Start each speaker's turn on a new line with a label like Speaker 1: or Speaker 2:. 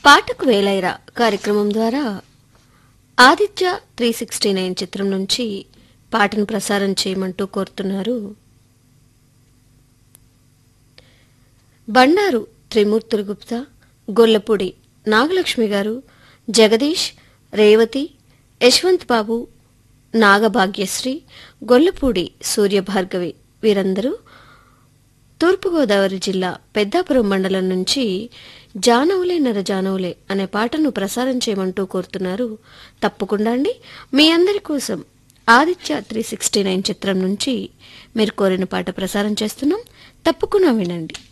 Speaker 1: పాటకు వేలైరా కార్యక్రమం ద్వారా ఆదిత్య త్రీ సిక్స్టీ నైన్ చిత్రం నుంచి పాటను ప్రసారం చేయమంటూ కోరుతున్నారు బండారు త్రిమూర్తులు గుప్తా గొల్లపూడి నాగలక్ష్మి గారు జగదీష్ రేవతి యశ్వంత్ బాబు నాగభాగ్యశ్రీ గొల్లపూడి సూర్యభార్గవి వీరందరూ తూర్పుగోదావరి జిల్లా పెద్దాపురం మండలం నుంచి జానవులే నర జానవులే అనే పాటను ప్రసారం చేయమంటూ కోరుతున్నారు తప్పకుండా అండి మీ అందరి కోసం ఆదిత్య త్రీ సిక్స్టీ నైన్ చిత్రం నుంచి మీరు కోరిన పాట ప్రసారం చేస్తున్నాం తప్పకుండా వినండి